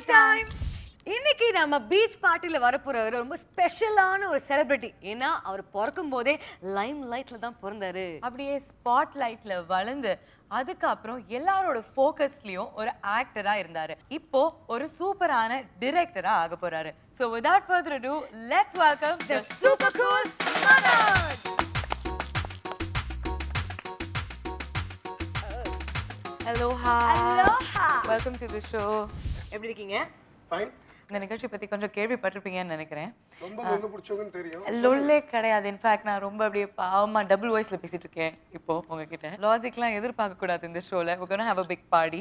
Time இன்னைக்கு நம்ம beach பார்ட்டில வரப்போறவர் ரொம்ப ஸ்பெஷலான ஒரு செலிபிரிட்டி ஏன்னா அவர் பிறக்கும் போதே லைம் லைட்ல தான் பிறந்தாரு அப்படியே ஸ்பாட் லைட்ல வளர்ந்து அதுக்கப்புறம் எல்லாரோட ஃபோக்கஸ்லயும் ஒரு ஆக்டரா இருந்தாரு இப்போ ஒரு சூப்பரான டிரெக்டரா ஆக போறாரு so without further ado let's welcome the super cool Manoj hello hi Aloha. Welcome to the show எப்படி இருக்கீங்க ஃபைன் இந்த நிகழ்ச்சி பத்தி கொஞ்சம் கேள்விப்பட்டிருப்பீங்கன்னு நினைக்கிறேன் ரொம்ப லொல்லு பிடிச்சவங்கன்னு தெரியும் லொல்லே கிடையாது இன்ஃபேக்ட் நான் ரொம்ப அப்படியே பாவமா டபுள் வாய்ஸ்ல பேசிட்டு இருக்கேன் இப்போ உங்ககிட்ட லாஜிக்லாம் எதிர்பார்க்க கூடாது இந்த ஷோல we're gonna have a big party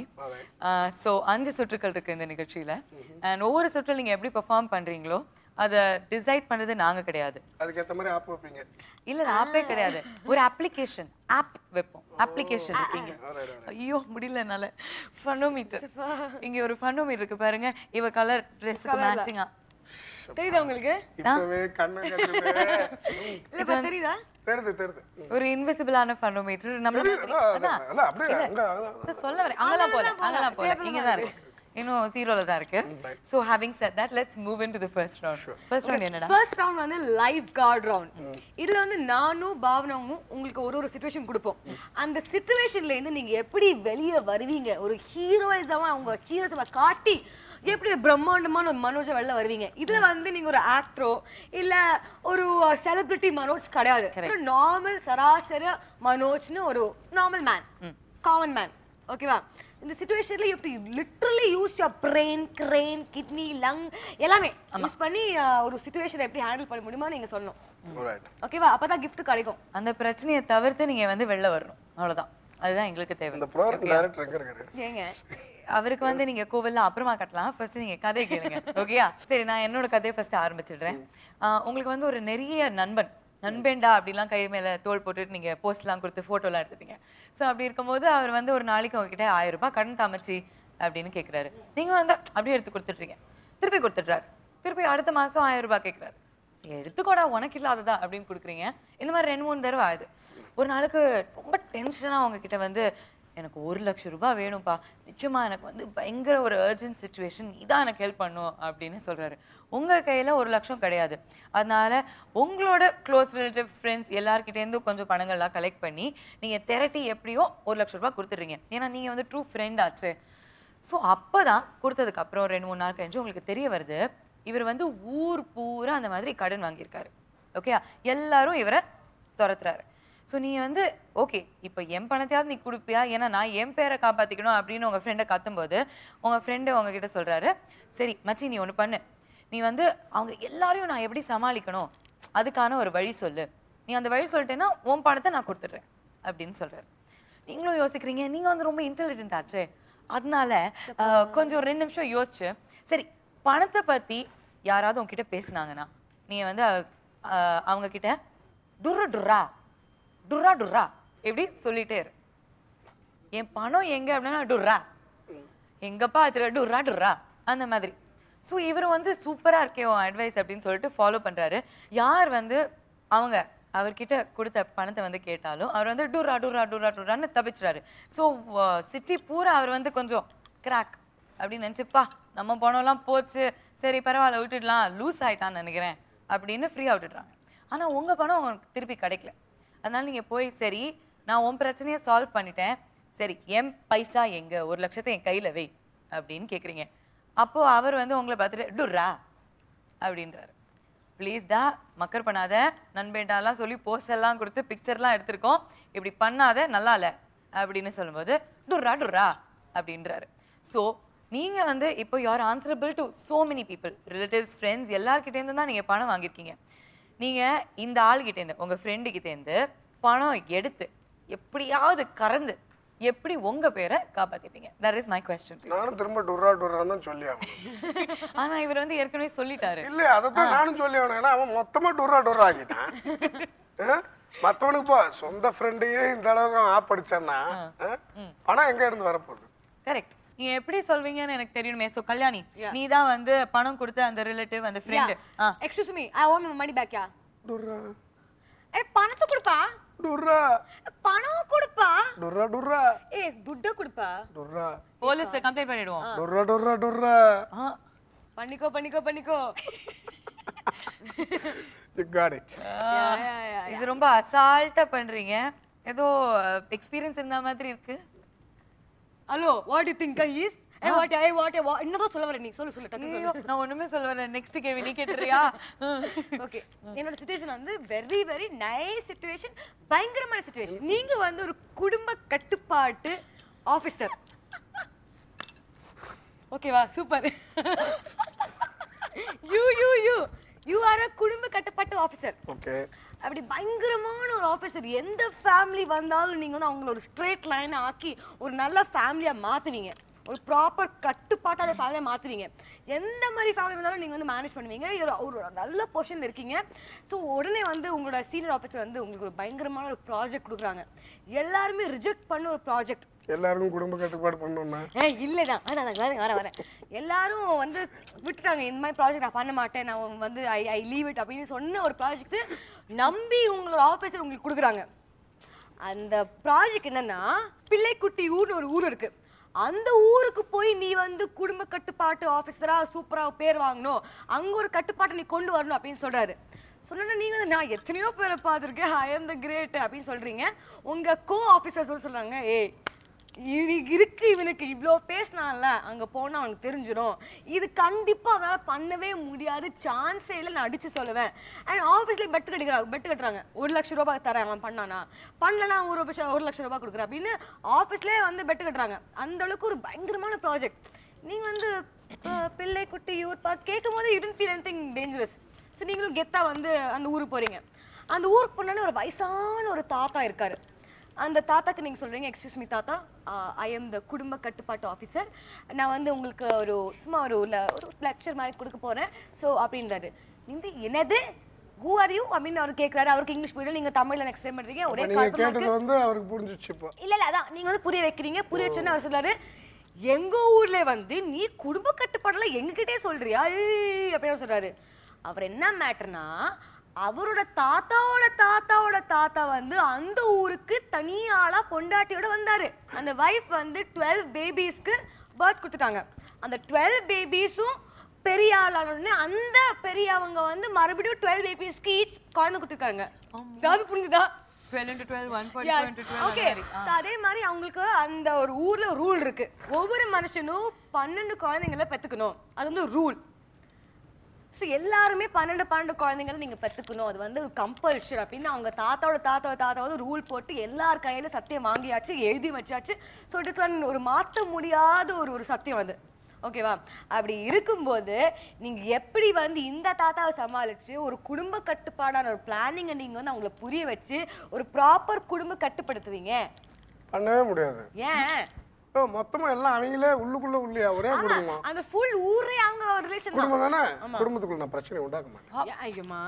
so அஞ்சு சுற்றுக்கள் இருக்கு இந்த நிகழ்ச்சியில அண்ட் ஒவ்வொரு சுற்றில் நீங்க எப்படி பெர்ஃபார்ம் பண்றீங்களோ அதை டிசைட் பண்ணது நாங்க கிடையாது அதுக்கேற்ற மாதிரி ஆப் வைப்பீங்க இல்ல ஆப்பே கிடையாது ஒரு அப்ளிகேஷன் ஆப் வைப்போம் அப்ளிகேஷன் இருக்கீங்க ஐயோ முடியல என்னால ஃபனோமீட்டர் இங்க ஒரு ஃபனோமீட்டர் இருக்கு பாருங்க இவ கலர் ட்ரெஸ்ஸுக்கு மேட்சிங்கா தெரியுதா உங்களுக்கு இப்பவே கண்ணை கட்டுது இல்ல இப்ப தெரியுதா தெரியுது தெரியுது ஒரு இன்விசிபிளான ஃபனோமீட்டர் நம்மள மாதிரி அதான் அல்ல அப்படியே அங்க அங்க- இத சொல்ல வரேன் அங்கெல்லாம் போல அங்கெல்லாம் போல இங்க தான் இருக்கு இன்னும் ஜீரோல தான் இருக்கு so having set that let's move into the first round first round என்னடா ஃபர்ஸ்ட் ரவுண்ட் வந்து லைஃப் கார்டு ரவுண்ட் இதுல வந்து நானும் பாவனாவும் உங்களுக்கு ஒரு ஒரு சுச்சுவேஷன் கொடுப்போம் அந்த சுச்சுவேஷன்ல இருந்து நீங்க எப்படி வெளியே வருவீங்க ஒரு ஹீரோயிசமா உங்க ஹீரோயிசமா காட்டி எப்படி ஒரு பிரம்மாண்டமான ஒரு மனோஜ வெளில வருவீங்க இதுல வந்து நீங்க ஒரு ஆக்டரோ இல்ல ஒரு செலிபிரிட்டி மனோஜ் கிடையாது ஒரு நார்மல் சராசரி மனோஜ்னு ஒரு நார்மல் மேன் காமன் மேன் ஓகேவா இந்த சுச்சுவேஷன்ல you literally use your brain grain kidney lung எல்லாமே யூஸ் பண்ணி அஹ், ஒரு சுச்சுவேஷனை எப்படி ஹேண்டில் பண்ண முடியுமோ நீங்க சொல்லணும் Alright. ஓகேவா அப்பதான் gift கிடைக்கும் அந்த பிரச்சனையை தவிர்த்து நீங்க வந்து வெளில வரணும் அவ்வளவுதான் அதுதான் எங்களுக்கு தேவை இந்த ப்ரோக்ராம் டைரக்டர் எங்க இருக்காரு ஏங்க அவருக்கு வந்து நீங்க கோவில்லாம் அப்புறமா கட்டலாம் ஃபர்ஸ்ட் நீங்க கதை கேளுங்க ஓகேயா சரி நான் என்னோட கதையை ஃபர்ஸ்ட் ஆரம்பிச்சிடுறேன் ஆஹ் உங்களுக்கு வந்து ஒரு நிறைய நண்பன் நண்பேண்டா அப்படிலாம் கை மேல தோள் போட்டுட்டு நீங்க போஸ்ட்லாம் கொடுத்து போட்டோலாம் எடுத்துப்பீங்க ஸோ அப்படி இருக்கும்போது அவர் வந்து ஒரு நாளைக்கு உங்ககிட்ட ஆயிரம் ரூபாய் கடன் தாமச்சி அப்படின்னு கேக்குறாரு நீங்க வந்து அப்படியே எடுத்து கொடுத்துட்றீங்க திருப்பி கொடுத்துட்றாரு திருப்பி அடுத்த மாசம் ஆயிரம் ரூபாய் கேக்குறாரு எடுத்துக்கோடா உனக்கு இல்லாததா அப்படின்னு கொடுக்குறீங்க இந்த மாதிரி ரெண்டு மூணு தடவை ஆகுது ஒரு நாளுக்கு ரொம்ப டென்ஷனாக உங்ககிட்ட வந்து எனக்கு ஒரு லட்சம் ரூபாய் வேணும்ப்பா நிச்சயமா எனக்கு வந்து பயங்கர ஒரு அர்ஜென்ட் சுச்சுவேஷன் இதான் எனக்கு ஹெல்ப் பண்ணும் அப்படின்னு சொல்றாரு உங்க கையில ஒரு லட்சம் கிடையாது அதனால உங்களோட க்ளோஸ் ரிலேட்டிவ்ஸ் ஃப்ரெண்ட்ஸ் எல்லார்கிட்டேருந்து கொஞ்சம் பணங்கள்லாம் கலெக்ட் பண்ணி நீங்க திரட்டி எப்படியோ ஒரு லட்சம் ரூபாய் கொடுத்துட்றீங்க ஏன்னா நீங்க வந்து ட்ரூ ஃப்ரெண்ட் ஆச்சு ஸோ அப்போ தான் கொடுத்ததுக்கு அப்புறம் ரெண்டு மூணு நாள் கழிஞ்சு உங்களுக்கு தெரிய வருது இவர் வந்து ஊர் பூரா அந்த மாதிரி கடன் வாங்கியிருக்காரு ஓகேயா எல்லாரும் இவரை துரத்துறாரு ஸோ நீ வந்து ஓகே இப்போ என் பணத்தையாவது நீ கொடுப்பியா ஏன்னா நான் என் பேரை காப்பாற்றிக்கணும் அப்படின்னு உங்கள் ஃப்ரெண்டை கத்தும்போது உங்கள் ஃப்ரெண்டு உங்ககிட்ட சொல்கிறாரு சரி மச்சி நீ ஒன்று பண்ணு நீ வந்து அவங்க எல்லாரையும் நான் எப்படி சமாளிக்கணும் அதுக்கான ஒரு வழி சொல்லு நீ அந்த வழி சொல்லிட்டேன்னா உன் பணத்தை நான் கொடுத்துட்றேன் அப்படின்னு சொல்கிறாரு நீங்களும் யோசிக்கிறீங்க நீங்க வந்து ரொம்ப இன்டெலிஜென்ட் ஆச்சே அதனால அஹ், கொஞ்சம் ஒரு ரெண்டு நிமிஷம் யோசிச்சு சரி பணத்தை பத்தி யாராவது உங்ககிட்ட பேசுனாங்கன்னா நீங்க வந்து அஹ், அவங்க கிட்ட டுர்ரா டுர்ரா டுர்ரா டுர்ரா எப்படி சொல்லிட்டே இரு என் பணம் எங்க அப்படின்னா டுர்ரா எங்கப்பா ஆச்சுல டுர்ரா டுர்ரா அந்த மாதிரி ஸோ இவர் வந்து சூப்பரா இருக்கே உன் அட்வைஸ் அப்படின்னு சொல்லிட்டு ஃபாலோ பண்றாரு யார் வந்து அவங்க அவர்கிட்ட கொடுத்த பணத்தை வந்து கேட்டாலும் அவர் வந்து டுர்ரா டுர்ரா டுர்ரா டுர்ரான்னு தப்பிச்சிட்டாரு ஸோ சிட்டி பூரா அவர் வந்து கொஞ்சம் கிராக் அப்படின்னு நினச்சிப்பா நம்ம பணம்லாம் போச்சு சரி பரவாயில்ல விட்டுடலாம் லூஸ் ஆயிட்டான்னு நினைக்கிறேன் அப்படின்னு ஃப்ரீயாக விட்டுடுறாங்க ஆனால் உங்கள் பணம் உங்களுக்கு திருப்பி கிடைக்கல அதனால நீங்கள் போய் சரி நான் உன் பிரச்சனையை சால்வ் பண்ணிட்டேன் சரி என் பைசா எங்க ஒரு லட்சத்தை என் கையில் வை அப்படின்னு கேட்குறீங்க அப்போ அவர் வந்து உங்களை பார்த்துட்டு டுர்ரா அப்படின்றாரு ப்ளீஸ்டா மக்கர் பண்ணாத நண்பேண்டாலாம் சொல்லி போஸ்ட் எல்லாம் கொடுத்து பிக்சர்லாம் எடுத்திருக்கோம் இப்படி பண்ணாத நல்லா இல்லை அப்படின்னு சொல்லும்போது டுர்ரா டுர்ரா அப்படின்றாரு ஸோ நீங்க வந்து இப்போ you are answerable to so many people relatives friends எல்லார்கிட்டேருந்து தான் நீங்க பணம் வாங்கியிருக்கீங்க நீங்க இந்த ஆள்கிட்டேருந்து உங்க ஃப்ரெண்டு கிட்டேருந்து பணம் எடுத்து எப்படியாவது கறந்து எப்படி உங்க பேரை காப்பாத்திப்பீங்க தட் இஸ் மை கொஸ்டின் நானும் திரும்ப டுர்ரா டுர்ரான்னு தான் சொல்லி ஆகணும் ஆனா இவர் வந்து ஏற்கனவே சொல்லிட்டாரு இல்ல அதைத்தான் நானும் சொல்லி ஆகணும் ஏன்னா அவன் மொத்தமா டுர்ரா டுர்ரா ஆக்கிட்டான் ஆ? மத்தவனுக்கு போ சொந்த ஃப்ரெண்டையே இந்த அளவுக்கு அவன் ஆப் அடிச்சான்னா ஆ? பணம் எங்க இருந்து வரப்போகுது கரெக்ட் நீங்க எப்படி சொல்வீங்கன்னு எனக்கு தெரியணுமே சோ கல்யாணி நீ தான் வந்து பணம் கொடுத்த அந்த ரிலேட்டிவ் அந்த friend excuse me I want my money back யா டுர்ரா ஏ பணத்தை கொடுப்பா டுர்ரா பணம் கொடுப்பா டுர்ரா டுர்ரா ஏ துட்ட கொடுப்பா டுர்ரா போலீஸ்ல கம்ப்ளைண்ட் பண்ணிடுவோம் டுர்ரா டுர்ரா டுர்ரா ஆ, பண்ணிக்கோ பண்ணிக்கோ பண்ணிக்கோ you got it Yeah, yeah, yeah. இது ரொம்ப அசால்ட்டா பண்றீங்க ஏதோ எக்ஸ்பீரியன்ஸ் இருந்த மாதிரி இருக்கு hello what you think is a what I what என்னதான் சொல்ல வர நீ சொல்லு சொல்லு டக்கு ஐயோ, நான் ஒண்ணுமே சொல்ல வரேன் நெக்ஸ்ட் கேள்வி நீ கேட்டுறியா ஓகே என்னோட சுச்சுவேஷன் வந்து வெரி வெரி நைஸ் சுச்சுவேஷன் பயங்கரமான சுச்சுவேஷன் நீங்க வந்து ஒரு குடும்ப கட்டுப்பாட்டு ஆபீசர் ஓகேவா super you you you you are a குடும்ப கட்டுப்பாட்டு ஆபீசர் ஓகே அப்படி பயங்கரமான ஒரு ஆஃபீஸர் எந்த ஃபேமிலி வந்தாலும் நீங்க வந்து அவங்கள ஒரு ஸ்ட்ரெயிட் லைன் ஆக்கி ஒரு நல்ல ஃபேமிலியா மாத்துவீங்க ஒரு ப்ராப்பர் கட்டுப்பாட்டான ஃபேமிலியா மாத்துவீங்க எந்த மாதிரி ஃபேமிலி வந்தாலும் நீங்க வந்து மேனேஜ் பண்ணுவீங்க ஒரு ஒரு நல்ல பொசிஷன்ல இருக்கீங்க ஸோ உடனே வந்து உங்களோட சீனியர் ஆஃபீஸர் வந்து உங்களுக்கு ஒரு பயங்கரமான ஒரு ப்ராஜெக்ட் கொடுக்குறாங்க எல்லாருமே ரிஜெக்ட் பண்ண ஒரு ப்ராஜெக்ட் எல்லாருக்கும் குடும்ப கட்டுப்பாடு பண்ணணும்னா ஏ இல்லைதான் அதான் நான் வரேன் வரேன் வரேன் எல்லாரும் வந்து விட்டுட்டாங்க இந்த மாதிரி ப்ராஜெக்ட் நான் பண்ண மாட்டேன் நான் வந்து ஐ ஐ லீவ் இட் அப்படின்னு சொன்ன ஒரு ப்ராஜெக்ட் நம்பி உங்களோட ஆஃபீஸர் உங்களுக்கு கொடுக்குறாங்க அந்த ப்ராஜெக்ட் என்னன்னா பிள்ளைக்குட்டி ஊர்னு ஒரு ஊர் இருக்கு அந்த ஊருக்கு போய் நீ வந்து குடும்ப கட்டுப்பாட்டு ஆஃபீஸரா சூப்பரா பேர் வாங்கணும் அங்க ஒரு கட்டுப்பாட்டை நீ கொண்டு வரணும் அப்படின்னு சொல்றாரு சொன்னா நீங்க வந்து நான் எத்தனையோ பேரை பார்த்துருக்கேன் ஐ am the கிரேட் அப்படின்னு சொல்றீங்க உங்க கோ ஆஃபீஸர்ஸ் வந்து சொல்றாங்க ஏய் இவனுக்கு இருக்கு இவனுக்கு இவ்வளோ பேசினான்ல அங்க போனா அவனுக்கு தெரிஞ்சிடும் இது கண்டிப்பா அவனால பண்ணவே முடியாது சான்ஸே இல்லை நான் அடிச்சு சொல்லுவேன் அண்ட் ஆஃபீஸ்ல பெட் கட்டிக்கிறாங்க பெட் கட்டுறாங்க ஒரு லட்சம் ரூபாய் தரேன் அவன் பண்ணானா பண்ணலனா ஒரு ரூபாய் ஒரு லட்சம் ரூபாய் கொடுக்குறேன் அப்படின்னு ஆஃபீஸ்லேயே வந்து பெட் கட்டுறாங்க அந்த அளவுக்கு ஒரு பயங்கரமான ப்ராஜெக்ட் நீங்க வந்து அஹ், பிள்ளை குட்டி யூர் பார்த்து கேட்கும் போது you feel anything dangerous so நீங்களும் கெத்தா வந்து அந்த ஊருக்கு போறீங்க அந்த ஊருக்கு போனோன்னே ஒரு வயசான ஒரு தாத்தா இருக்காரு அந்த தாத்தாக்கு நீங்க சொல்றீங்க எக்ஸ்கியூஸ் மீ தாத்தா ஐ எம் த குடும்ப கட்டுப்பாட்டு ஆஃபீஸர் நான் வந்து உங்களுக்கு ஒரு சும்மா ஒரு ல- ஒரு லெக்சர் மாதிரி கொடுக்க போறேன் ஸோ அப்படின்றாரு நீங்க என்னது ஹூ ஆர் யூ அப்படின்னு அவர் கேட்குறாரு அவருக்கு இங்கிலீஷ் புரியல நீங்க தமிழ்ல எக்ஸ்பிளைன் பண்றீங்க ஒரே நீங்க கார்ட்டூன் கேட்டது வந்து அவருக்கு புரிஞ்சிச்சு இப்போ இல்ல இல்ல அதான் நீங்க வந்து புரிய வைக்கிறீங்க புரிய வச்சோன்னு அவர் சொல்றாரு எங்க ஊர்ல வந்து நீ குடும்ப கட்டுப்பாடுல எங்ககிட்டயே சொல்றியா ஏய் அப்படின்னு சொல்றாரு அவர் என்ன மேட்டர்னா அவரோட தாத்தாவோட தாத்தாவோட தாத்தா வந்து அந்த ஊருக்கு தனி ஆளா பொண்டாட்டியோட வந்தாரு அந்த வைஃப் வந்து டுவெல் பேபிஸ்க்கு பர்த் கொடுத்துட்டாங்க அந்த டுவெல் பேபிஸும் பெரிய ஆளான உடனே அந்த பெரியவங்க வந்து மறுபடியும் டுவெல் பேபிஸ்க்கு ஈச் குழந்தை கொடுத்துருக்காங்க அதாவது புரிஞ்சுதா twelve into twelve one okay point அதே மாதிரி அவங்களுக்கு அந்த ஒரு ஊர்ல ரூல் இருக்கு ஒவ்வொரு மனுஷனும் பன்னெண்டு குழந்தைங்கள பெத்துக்கணும் அது வந்து ரூல் ஸோ எல்லாருமே பன்னெண்டு பன்னெண்டு குழந்தைங்கள நீங்க பெத்துக்கணும் அது வந்து ஒரு கம்பல்ஷன் அப்படின்னு அவங்க தாத்தாவோட தாத்தாவோட தாத்தா வந்து ரூல் போட்டு எல்லார் கையில சத்தியம் வாங்கியாச்சு எழுதி வச்சாச்சு ஸோ இட் இஸ் ஒரு மாற்ற முடியாத ஒரு ஒரு சத்தியம் அது ஓகேவா அப்படி இருக்கும்போது நீங்க எப்படி வந்து இந்த தாத்தாவை சமாளிச்சு ஒரு குடும்ப கட்டுப்பாடான ஒரு பிளானிங்கை நீங்க வந்து அவங்கள புரிய வச்சு ஒரு ப்ராப்பர் குடும்ப கட்டுப்படுத்துவீங்க பண்ணவே முடியாது ஏன் ஓ மொத்தமா எல்லாம் அவங்களே உள்ளுக்குள்ள உள்ளியா ஒரே குடும்பம் அந்த ஃபுல் ஊரே அவங்க ரிலேஷன் தான் குடும்பம் தானே குடும்பத்துக்குள்ள நான் பிரச்சனை உண்டாக்க மாட்டேன் ஏன் ஐயோமா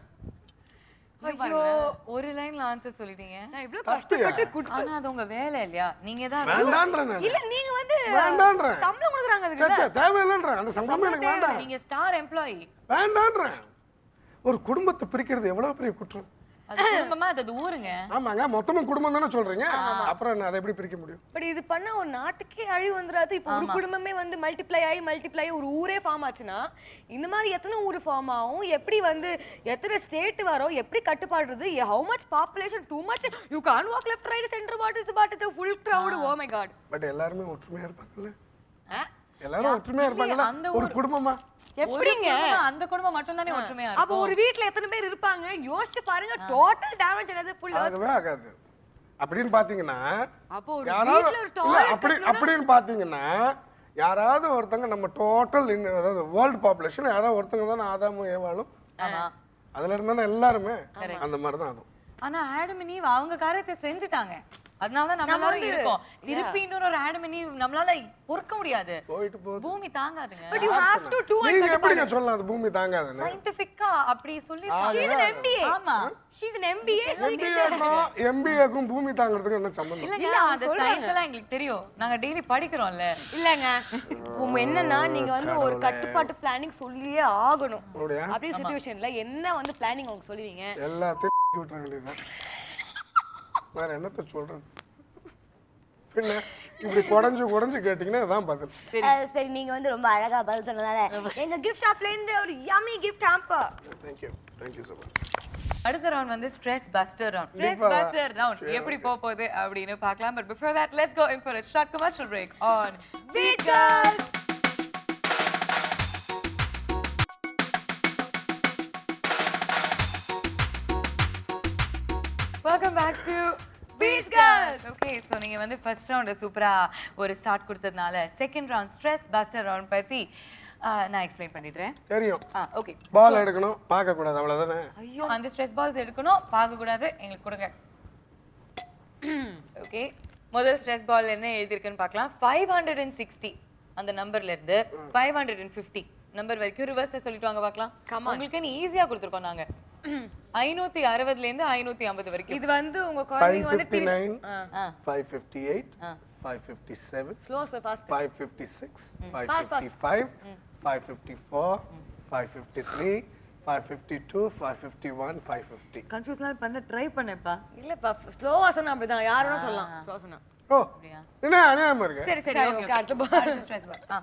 ஐயோ ஒரு லைன்ல ஆன்சர் சொல்லிட்டீங்க நான் இவ்வளவு கஷ்டப்பட்டு குடு ஆனா அது உங்க வேலை இல்லையா நீங்க தான் வேண்டான்றேன் நான். இல்ல நீங்க வந்து வேண்டான்றேன் சம்பளம் கொடுக்குறாங்க அதுக்கு சே, சே, தேவையில்லைன்றேன் அந்த சம்பளம் எனக்கு வேண்டாம் நீங்க ஸ்டார் எம்ப்ளாயி வேண்டான்றேன் ஒரு குடும்பத்தை பிரிக்கிறது எவ்வளவு பெரிய குற்றம் அது குடும்பமா அது அது ஊருங்க ஆமாங்க மொத்தமும் குடும்பம் தானே சொல்றீங்க அப்புறம் என்ன அதை எப்படி பிரிக்க முடியும் பட் இது பண்ணா ஒரு நாட்டுக்கே அழிவு வந்துடாது இப்போ ஒரு குடும்பமே வந்து மல்டிப்ளை ஆகி மல்டிப்ளை ஆகி ஒரு ஊரே ஃபார்ம் ஆச்சுன்னா இந்த மாதிரி எத்தனை ஊர் ஃபார்ம் ஆகும் எப்படி வந்து எத்தனை ஸ்டேட் வரும் எப்படி கட்டுப்பாடுறது how much population too much you can walk left right centre but is but is full crowd oh my god but எல்லாருமே ஒற்றுமையா இருப்பாங்கல்ல எல்லாரும் ஒற்றுமையா இருப்பாங்கல்ல அந்த ஒரு குடும்பமா எப்படிங்க ஒரு குடும்பம், அந்த குடும்பம் மட்டும் தானே ஒற்றுமையா அப்போ ஒரு வீட்ல எத்தனை பேர் இருப்பாங்க யோசிச்சு பாருங்க டோட்டல் டேமேஜ் ஆனது ஃபுல் ஆகவே ஆகாது அப்படின்னு பாத்தீங்கன்னா அப்போ ஒரு யாராவது வீட்ல ஒரு இல்ல டாய்லெட் அப்படி அப்படின்னு பாத்தீங்கன்னா யாராவது ஒருத்தங்க நம்ம டோட்டல் அதாவது வேர்ல்டு பாப்புலேஷன் யாராவது ஒருத்தங்க தானே ஆதாமும் ஏவாளும் ஆமா அதுல இருந்தானே எல்லாருமே அந்த மாதிரி தான் அதுவும் ஆனா ஆடம் அண்ட் ஈவ் அவங்க காரியத்தை செஞ்சுட்டாங்க அதனால தான் நம்ம எல்லாரும் இருக்கோம் திருப்பி இன்னொரு ஒரு ஆடம் அண்ட் ஈவ் நம்மளால பொறுக்க முடியாது போயிட்டு போகுது பூமி தாங்காதுங்க but you have to do நீங்க எப்படிங்க சொல்லலாம் அது பூமி தாங்காதுன்னு சயின்டிபிக்கா அப்படி சொல்லி She's an MBA. ஆமா She's an MBA. She எம்பிஏக்கும் எம்பிஏக்கும் பூமி தாங்கிறதுக்கு என்ன சம்பந்தம் இல்லங்க அந்த சயின்ஸ் எல்லாம் எங்களுக்கு தெரியும் நாங்க டெய்லி படிக்கிறோம்ல இல்லங்க உங்க என்னன்னா நீங்க வந்து ஒரு கட்டுப்பாட்டு பிளானிங் சொல்லியே ஆகணும் அப்படியா அப்படி சுச்சுவேஷன்ல என்ன வந்து பிளானிங் உங்களுக்கு சொல்லுவீங்க எல்லாத்தையும் விட்டுற வேண்டியதுதான் வேற என்னத்த சொல்றது பின்ன இப்படி குடஞ்சு குடஞ்சு கேட்டீங்கன்னா இதான் பதில் அஹ் சரி நீங்க வந்து ரொம்ப அழகா பதில் சொன்னதால எங்க கிஃப்ட் ஷாப்ல இருந்து ஒரு yummy gift hamper thank you thank you so much அடுத்த ரவுண்ட் வந்து ஸ்ட்ரெஸ் பஸ்டர் ரவுண்ட் ஸ்ட்ரெஸ் கண்டிப்பா. பஸ்டர் ரவுண்ட் எப்படி போக போகுது அப்படின்னு பார்க்கலாம் but before that let's go in for a short commercial break on Beat Girls welcome back to beach girls okay so நீங்க வந்து ஃபர்ஸ்ட் ரவுண்ட் சூப்பரா ஒரு ஸ்டார்ட் கொடுத்ததுனால second round stress buster round பத்தி ஆஹ், நான் எக்ஸ்பிளைன் பண்ணிடுறேன் தெரியும் ஆ okay பால் எடுக்கணும் பார்க்க கூடாது அவ்வளவுதானே ஐயோ அந்த ஸ்ட்ரெஸ் பால்ஸ் எடுக்கணும் பார்க்க கூடாது எங்களுக்கு கொடுங்க ஓகே முதல் ஸ்ட்ரெஸ் பால் என்ன எழுதியிருக்குன்னு பார்க்கலாம் ஃபைவ் ஹண்ட்ரட் அண்ட் சிக்ஸ்டி அந்த நம்பர்ல இருந்து five hundred and fifty number வரைக்கும் ரிவர்ஸ்ல சொல்லிட்டு வாங்க பார்க்கலாம் உங்களுக்கு நீ ஈஸியா கொடுத்துருக்கோம் நாங்க ஐநூத்தி அறுபதுல இருந்து ஐநூத்தி ஐம்பது வரைக்கும் இது வந்து உங்க ஃபைவ் குழந்தைங்க வந்து ஃபிஃப்டி நைன் ஆ five fifty eight five fifty seven slow slow fast five fifty six five Fast, fast. Fifty five five fifty four five fifty three five fifty two five fifty one five fifty கன்ஃபியூஸ்லாம் பண்ண try பண்ணேப்பா இல்லப்பா ஸ்லோவா சொன்னா அப்படிதான் யார் வேணா சொல்லலாம் slow சொன்னா ஓ அப்படியா என்ன அநியாயமா இருக்கு சரி சரி சரி, ஓகே okay, அடுத்த ball. ஸ்ட்ரெஸ் பால் ஆ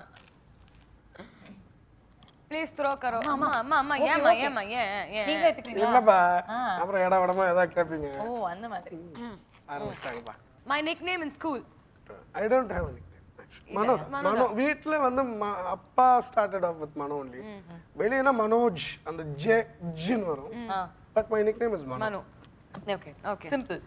ப்ளீஸ் த்ரோ கரோ அம்மா அம்மா அம்மா ஏமா ஏமா ஏன் ஏன் நீங்க எடுத்துக்கிறீங்களா இல்லப்பா அப்புறம் இட விடமா ஏதாவது கேட்பீங்க ஓ அந்த மாதிரி ஆரம்பிச்சிட்டாங்கப்பா my nick name in school I don't have any Mano Mano வீட்ல வந்து ம- அப்பா started off with Mano only வெளியனா மனோஜ் அந்த ஜே ஜின்னு வரும் ஆ but my nick name is Mano Manu okay Okay. Simple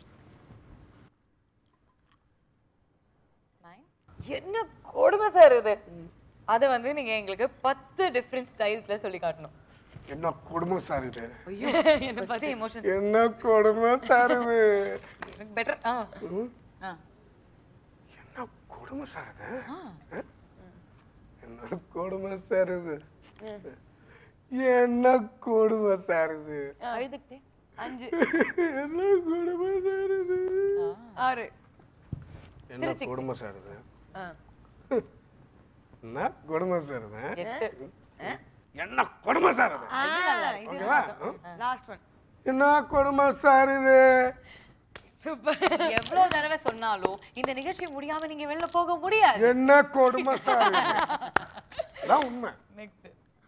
என்ன கொடுமை சார் இது அத வந்து நீங்க எங்களுக்கு பத்து டிஃப்ரெண்ட் ஸ்டைல்ஸ்ல சொல்லி காட்டணும் என்ன கொடுமை சார் இது ஐயோ ஃபர்ஸ்ட் எமோஷன் என்ன கொடுமை சார் இது எனக்கு பெட்டர் ஆ ம்? ஆ என்ன கொடுமை சார் இது ஆ? என்ன கொடுமை சார் இது என்ன கொடுமை சார் இது அழுதுகிட்டே அஞ்சு என்ன கொடுமை சார் இது ஆறு என்ன கொடுமை சார் இது ஆ. என்ன கொடுமை சார் இது எட்டு என்ன கொடுமை சார் இது ஆ, இது ஓகேவா லாஸ்ட் ஒன் என்ன கொடுமை சார் இது சூப்பர் எவ்வளவு தடவை சொன்னாலும் இந்த நிகழ்ச்சி முடியாம நீங்க வெளில போக முடியாது என்ன கொடுமை சார் இது அதான் உண்மை நெக்ஸ்ட்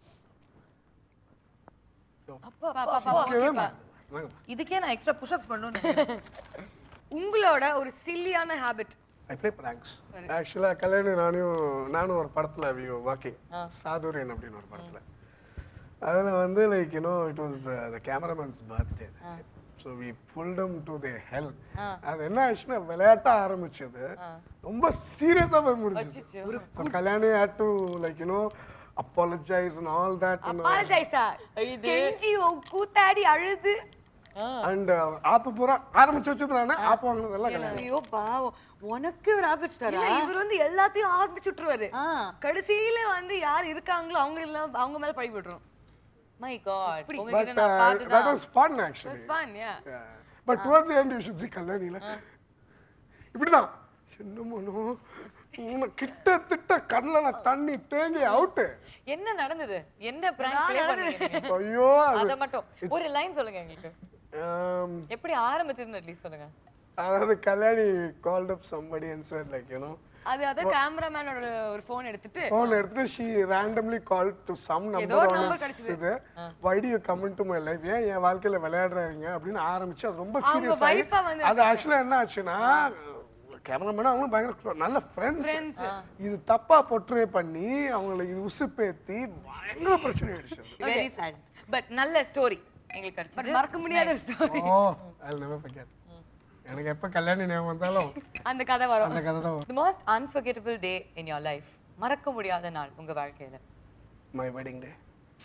பா, பா, பா, கேட்கவே okay, பா. மாட்டேன். வாங்க. இதுக்கே நான் எக்ஸ்ட்ரா புஷ்அப்ஸ் பண்ணணும் உங்களோட ஒரு சில்லியான ஹாபிட் ஐ ப்ளே பிராங்க்ஸ் ஆக்சுவலாக கல்யாணம் நானும் நானும் ஒரு படத்தில் வி வாக்கிங் சாதுரியன் அப்படின்னு ஒரு படத்தில் அதில் வந்து like you know it was the cameraman's birthday so we pulled them to the hell அது என்ன ஆச்சுன்னா விளையாட்ட ஆரம்பிச்சது ரொம்ப சீரியஸாக போய் முடிஞ்சுச்சு so Kalyani had to like you know apologize and all that and all. அப்பாலஜைஸா கெஞ்சி உன் கூத்தாடி அழுது and uh, ஆப்பு பூரா ஆரம்பிச்சு வச்சது நானே ஆப்பு வாங்கினதெல்லாம் கல்யாணம் ஐயோ பாவம் உனக்கு ஒரு ஹாபிட் இல்ல இவர் வந்து எல்லாத்தையும் ஆரம்பிச்சு விட்டுருவாரு ஆ கடைசியில வந்து யார் இருக்காங்களோ அவங்க எல்லாம் அவங்க மேல பழி விட்டுரும் மை காட் But உங்ககிட்ட uh, நான் that பார்த்துதான் was fun actually. It's fun, yeah. Yeah. But towards the end you should see கல்யாணில இப்படிதான் என்ன மனோ உன்னை கிட்டத்தட்ட கண்ணுல நான் தண்ணி தேங்கி அவுட்டு என்ன நடந்தது என்ன பிராங்க் ப்ளே பண்ணீங்க ஐயோ அது அத மட்டும் ஒரு லைன் சொல்லுங்க எங்களுக்கு um, எப்படி ஆரம்பிச்சதுன்னு அட்லீஸ்ட் சொல்லுங்க அதாவது Kalyani called up somebody and sir like you know அது அதான் கேமராமேனோட ஒரு போன் எடுத்துட்டு ஃபோன் எடுத்துட்டு she randomly called to some ஏதோ ஒரு number number on கிடைச்சது. இது why do you come into my life ஏன் என் வாழ்க்கையில விளையாடுறாங்க அப்படின்னு ஆரம்பிச்சு அது ரொம்ப அவங்க சீரியஸ் ஆகி wife-ஆ வந்து அது ஆக்சுவலா என்ன ஆச்சுன்னா கேமராமேன் அவங்களும் பயங்கர close, நல்ல ஃப்ரெண்ட்ஸ் Friends. இது தப்பா பொட்ரே பண்ணி அவங்களை இது உசுப்பேத்தி பயங்கர பிரச்சனை ஆயிடுச்சு வெரி சேட் பட் நல்ல ஸ்டோரி எங்களுக்கு பட் கிடைச்சது மறக்க முடியாத ஒரு story. Oh I never forget எனக்கு எப்ப கல்யாணம் ஞாபகம் வந்தாலும் அந்த கதை வரும் அந்த கதை தான் the most unforgettable day in your life மறக்க முடியாத நாள் உங்க வாழ்க்கையில மை வெட்டிங் டே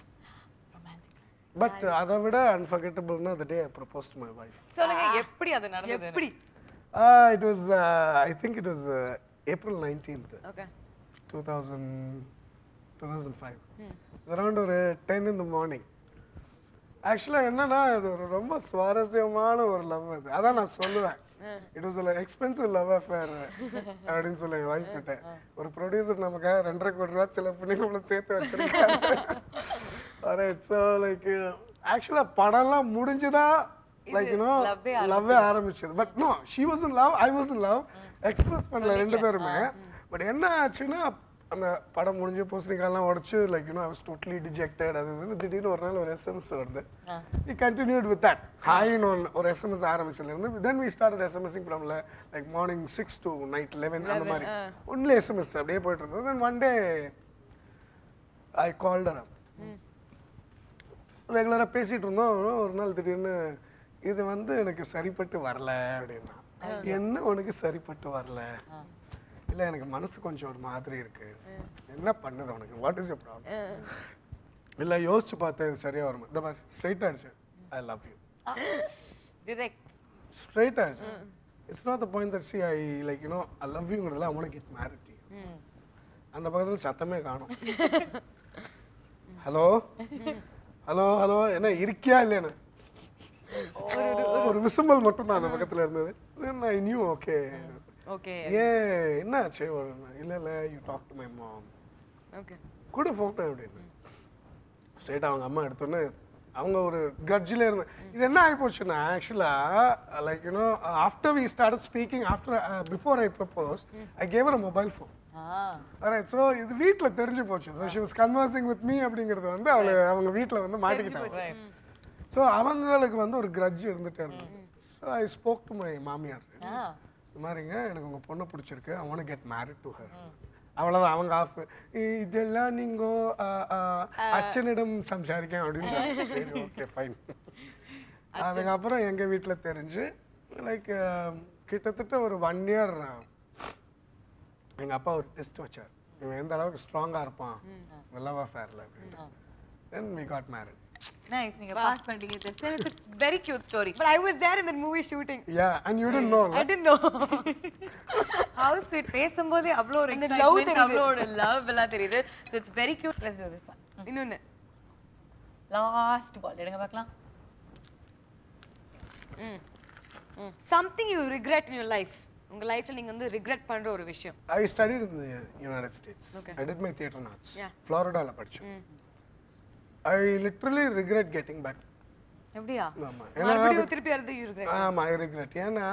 பட் அதை விட அன்ஃபர்கெட்டபிள்னா the day I proposed to my wife சொல்லுங்க எப்படி அது நடந்தது எப்படி Uh, it was, uh, I think it was uh, April 19th, okay 2000, 2005. Around ஒரு 10 in the morning. ஆக்சுவலாக என்னன்னா இது ஒரு ரொம்ப சுவாரஸ்யமான ஒரு லவ் அது அதான் நான் சொல்லுவேன் it was expensive love affair அப்படின்னு சொல்லி என் wife கிட்ட ஒரு ப்ரொடியூசர் நமக்காக ரெண்டரை கோடி ரூபா சில பண்ணி நம்மள சேர்த்து வச்சிருக்காங்க ஸோ லைக் ஆக்சுவலாக படம்லாம் முடிஞ்சுதான் லைக் யூனோ love-ஏ லவ்வே ஆரம்பிச்சது but no she was in love I was in love express பண்ணல ரெண்டு பேருமே பட் என்ன ஆச்சுன்னா அந்த படம் முடிஞ்சு பூசணிக்காயெல்லாம் உடச்சு like you know I was totally dejected அது இதுன்னு திடீர்னு ஒரு நாள் ஒரு எஸ்எம்எஸ் வருது வி கண்டினியூட் வித் தட் ஹாய்னு ஒன்று ஒரு எஸ்எம்எஸ் ஆரம்பிச்சதுலேருந்து தென் வி ஸ்டார்ட் எஸ்எம்எஸ்ஸிங் ஃப்ரம்ல like morning six to night eleven அந்த மாதிரி ஒன்லி எஸ்எம்எஸ் அப்படியே போயிட்டு இருந்தது தென் ஒன் டே ஐ கால்டர் அப் ரெகுலராக பேசிட்டு இருந்தோம் ஒரு நாள் திடீர்னு இது வந்து எனக்கு சரிப்பட்டு வரல அப்படின்னா என்ன உனக்கு சரிப்பட்டு வரல இல்ல எனக்கு மனசு கொஞ்சம் ஒரு மாதிரி இருக்கு என்ன பண்ணுது உனக்கு வாட் இஸ் யூ ப்ராப்ளம் இல்ல யோசிச்சு பார்த்தேன் இது சரியா வருமா இந்த மாதிரி ஸ்ட்ரைட் ஆயிடுச்சு I love you direct straight ஆயிடுச்சு it's not the point that see I like you know I love யூங்கிறதுல அவனுக்கு இட் மேரிட்டி அந்த பக்கத்துல சத்தமே காணும் ஹலோ ஹலோ ஹலோ என்ன இருக்கியா இல்லையானு ஒரு விசும்பல் மட்டும் தான் அந்த பக்கத்துல இருந்தது ஐ நியூ ஓகே ஓகே ஏன் என்ன ஆச்சு ஒரு இல்ல இல்ல you talk to my mom okay கூட போட்டோ அப்படின்னு ஸ்ட்ரைட் அவங்க அம்மா எடுத்தோன்னே அவங்க ஒரு கட்ஜில் இருந்து இது என்ன ஆகி போச்சுன்னா ஆக்சுவலா like you know after we start speaking after before I propose I gave her a mobile phone right so இது வீட்டில் தெரிஞ்சு போச்சு so she was conversing with me அப்படிங்கிறது வந்து அவளு அவங்க வீட்டில் வந்து மாட்டிக்கிட்டாங்க ஸோ அவங்களுக்கு வந்து ஒரு கிரட்ஜ் இருந்துட்டே இருந்தது so I spoke to my மாமியார் இந்த மாதிரிங்க எனக்கு உங்க பொண்ணை பிடிச்சிருக்கு I want get married to her அவ்வளவுதான் அவங்க ஆஃப் இதெல்லாம் நீங்க அச்சனிடம் சம்சாரிக்க அப்படின்னு சரி ஓகே ஃபைன் அதுக்கப்புறம் எங்க வீட்ல தெரிஞ்சு லைக் கிட்டத்தட்ட ஒரு ஒன் இயர் எங்க அப்பா ஒரு டெஸ்ட் வச்சார் இவன் எந்த அளவுக்கு ஸ்ட்ராங்கா இருப்பான் லவ் அஃபேர்ல அப்படின்னு then we got married nice நீங்க பாஸ் பண்ணிட்டீங்க test it's very cute story But I was there in that movie shooting. Yeah and you don't know I didn't know. How sweet பேசும்போதே அவ்வளோ ஒரு அந்த love எக்ஸைட்மெண்ட் தெரியுது. அவ்வளோ ஒரு love எல்லாம் தெரியுது so it's very cute let's do this one இன்னொன்னு லாஸ்ட் பால் எடுங்க பார்க்கலாம் something you regret in your life உங்க லைஃப்ல நீங்க வந்து regret பண்ற ஒரு விஷயம் I studied in the United States. Okay. I did my theatre and arts. Yeah. Florida ல படிச்சேன். I literally regret getting back. எப்படியா ஆமா. ஏன்னா மறுபடியும் திருப்பி வருது you regret ஆமா I regret. ஏன்னா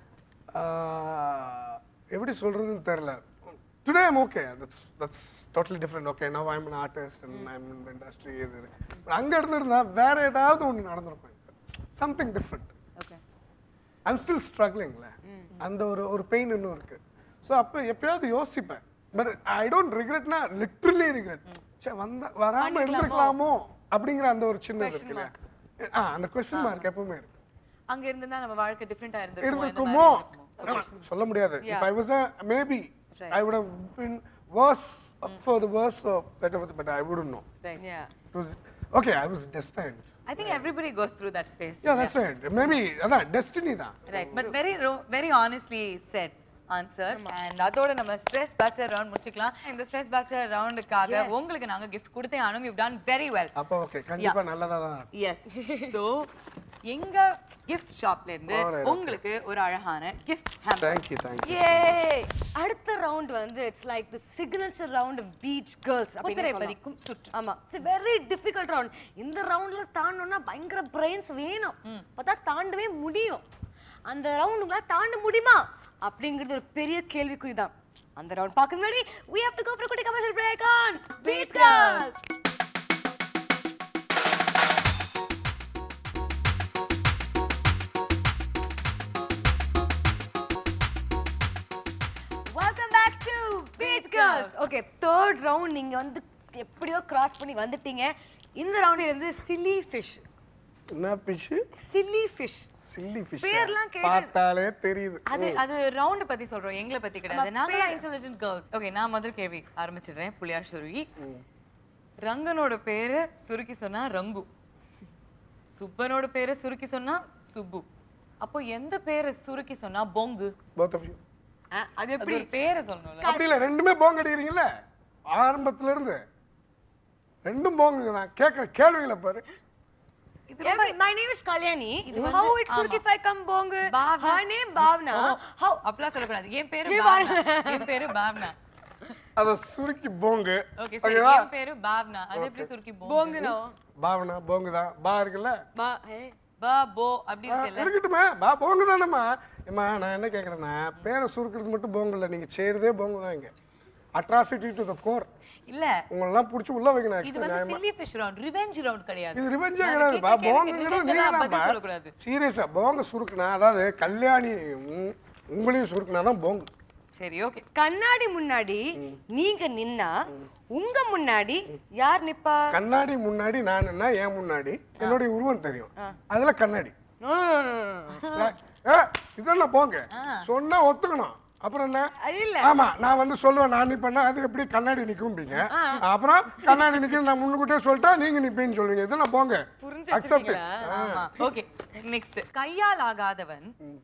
ஆஹ், எப்படி சொல்றதுன்னு தெரியல. Today I'm okay. That's that's totally different. Okay, now I'm an artist and I'm in the industry. இது இருக்கு. But அங்க இருந்திருந்தா வேற ஏதாவது ஒண்ணு நடந்திருக்கும். Something different. Okay I'm still ஸ்ட்ரகிளிங்ல அந்த ஒரு ஒரு பெயின் இன்னும் இருக்கு ஸோ அப்போ எப்பயாவது யோசிப்பேன் பட் ஐ டோன்ட் ரிக்ரெட்னா லிட்ரலி ரிக்ரெட் சே வந்த வராம இருந்திருக்கலாமோ அப்படிங்கிற அந்த ஒரு சின்ன இருக்கு இல்லையா ஆ அந்த கொஸ்டின் மார்க் எப்பவுமே இருக்கு அங்க இருந்திருந்தா நம்ம வாழ்க்கை டிஃப்ரெண்டா இருந்திருக்கும் இருந்திருக்குமோ சொல்ல முடியாது if I was maybe I would have been worse for the worse better but I would know yeah it was okay I was destined I think everybody goes through that phase yeah that's right maybe அதான் destiny தான் right but very very honestly said answer and அதோட நம்ம stress pastor round முடிச்சுக்கலாம் இந்த stress pastor ரவுண்டுக்காக உங்களுக்கு நாங்க gift கொடுத்தே ஆனும் யூ டன் வெரி வெல் அப்போ ஓகே கண்டிப்பா நல்லதா தான் இருக்கும். எஸ் ஸோ எங்க gift ஷாப்ல இருந்து Alright, உங்களுக்கு ஒரு அழகான gift hamper Thank you, thank you. Yay! அடுத்த ரவுண்ட் வந்து it's like the signature round beach girls முத்திரை பதிக்கும் சுற்று ஆமா இட்ஸ் வெரி டிஃபிகல்ட் ரவுண்ட் இந்த ரவுண்ட்ல தாண்டணும்னா பயங்கர பிரெயின்ஸ் வேணும் பார்த்தா தாண்டவே முடியும் அந்த ரவுண்டுங்களா தாண்ட முடியுமா அப்படிங்கிறது ஒரு பெரிய கேள்விக்குறி தான் அந்த ரவுண்ட் பார்க்க முன்னாடி we have to go for a குட்டி commercial break on beach girls welcome back to beach girls okay third round நீங்க வந்து எப்படியோ கிராஸ் பண்ணி வந்துட்டீங்க இந்த ரவுண்ட் வந்து சில்லி ஃபிஷ் என்ன fish chilli fish chilli fish பேர்லாம் கேட்டு- பார்த்தாலே தெரியுது அது அது ரவுண்ட் பத்தி சொல்றோம் எங்களை பத்தி கிடையாது நாங்க இன்டெலிஜென்ட் கேர்ள்ஸ் ஓகே நான் முதல் கேள்வி ஆரம்பிச்சிடுறேன் புலியார் சுருகி ரங்கனோட பேரு சுருக்கி சொன்னா ரங்கு சுப்பனோட பேரு சுருக்கி சொன்னா சுப்பு அப்போ எந்த பேரை சுருக்கி சொன்னா பொங்கு both of you அது அது எப்படி ஒரு பேரை சொல்லணும்ல அப்படி இல்ல ரெண்டுமே போங்க அடிக்கிறீங்கல்ல ஆரம்பத்துல இருந்து ரெண்டும் போங்க நான் கேட்கிற கேள்விகளை பாரு Every- my name is Kalyani. How it Surkify come bong? Bhavna. Her name Bhavna. How? அப்படிலாம் சொல்லக்கூடாது என் பேரு ஏன் பாவனா என் பேரு பாவனா அத சுருக்கி போங்கு ஓகே சரி ஓகேவா என் பேரு பாவனா அது எப்படி சுருக்கி பொங்கு Bong no. பாவனா போங்கு தான் பா இருக்குல்ல Ba. Hey. ப போ அப்படி இருக்குல்ல இருக்கட்டுமே பா போங்க தானேம்மா ஏம்மா நான் என்ன கேட்குறேன்னா பேரை சுருக்கிறது மட்டும் போங்க இல்லை நீங்கள் செய்கிறதே போங்க தான் இங்கே அட்ராசிட்டி டு த கோர் இல்ல உங்களெல்லாம் பிடிச்சி உள்ள வைக்கணும் இது actually வந்து நியாயமா. Chilli fish round revenge round கிடையாது இது ரிவெஞ்சே நாங்க கிடையாது பா கேக்குற கேள்விக்கு போங்கிறது revenge எல்லாம் பதில் நீங்க சொல்லக்கூடாது சீரியஸா போங்க சுருக்குனா அதாவது கல்யாணி உம், உங்களையும் சுருக்குனா தான் போங்க சரி ஓகே கண்ணாடி முன்னாடி நீங்க நின்னா உங்க முன்னாடி யார் நிப்பா கண்ணாடி முன்னாடி நான் என்ன ஏன் முன்னாடி என்னுடைய உருவம் தெரியும் அதுல கண்ணாடி No, no, no, no, no. ஏ இதெல்லாம் போங்க சொன்னா ஒத்துக்கணும் அப்புறம் என்ன அது இல்ல ஆமா நான் வந்து சொல்லுவேன் நான் நிப்பேன்னா அது எப்படி கண்ணாடி நிக்கும்பீங்க அப்புறம் கண்ணாடி நிக்கும் நான் முன்னுக்கூட்டியே சொல்லிட்டா நீங்க நிப்பீன்னு சொல்லுவீங்க இதெல்லாம் போங்க புரிஞ்சு அக்செப்ட் வச்சிருக்கீங்களா? ஆமா ஓகே நெக்ஸ்ட் கையால் ஆகாதவன்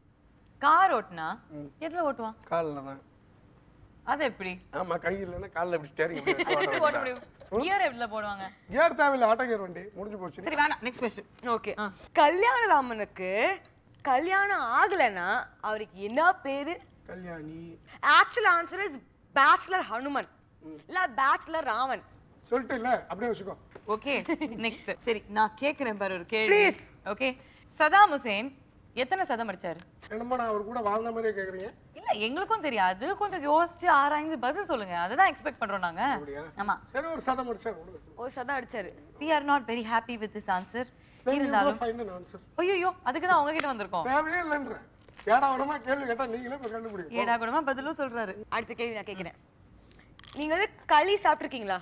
கார் ஓட்டுனா எதுல ஓட்டுவான் காலில் தான் அது எப்படி ஆமா கை இல்லைன்னா காலில் இப்படி ஸ்டேரிங் அது எப்படி ஓட்ட முடியும் கியர் எதுல போடுவாங்க ஏர் தேவையில்லை ஆட்டோ கேர் வண்டி முடிஞ்சு போச்சு சரி வேணாம் நெக்ஸ்ட் கொஸ்டின் ஓகே கல்யாணராமனுக்கு கல்யாணம் ஆகலைன்னா அவருக்கு என்ன பேரு Kalyani actual answer is bachelor Hanuman இல்ல பேச்சுலர் ராமன் சொல்லிட்டு இல்ல அப்படியே வச்சுக்கோ ஓகே நெக்ஸ்ட் சரி நான் கேக்குறேன் பாரு ஒரு கேள்வி ஓகே சதாம் ஹுசேன் எத்தனை சதம் அடிச்சாரு என்னமோ நான் அவர் கூட வாழ்ந்த மாதிரியே கேக்குறீங்க இல்ல எங்களுக்கும் தெரியாது கொஞ்சம் யோசிச்சு ஆராய்ஞ்சு பதில் சொல்லுங்க அதுதான் எக்ஸ்பெக்ட் பண்றோம் நாங்க அப்படியா? ஆமா சரி ஒரு சதம் அடிச்சா கொடுங்க ஒரு சதம் அடிச்சாரு we are not very happy with this answer இருந்தாலும் ஃபைன் ஆன்சர் ஐயோ அதுக்கு தான் உங்ககிட்ட வந்திருக்கோம் தேவையே இல்லைன்றேன் ஏடா விடமா கேள்வி கேட்டா நீங்களே போய் கண்டுபிடிங்க ஏடா கூடமா பதிலும் சொல்றாரு அடுத்த கேள்வி நான் கேக்குறேன் நீங்க வந்து களி சாப்பிட்டுருக்கீங்களா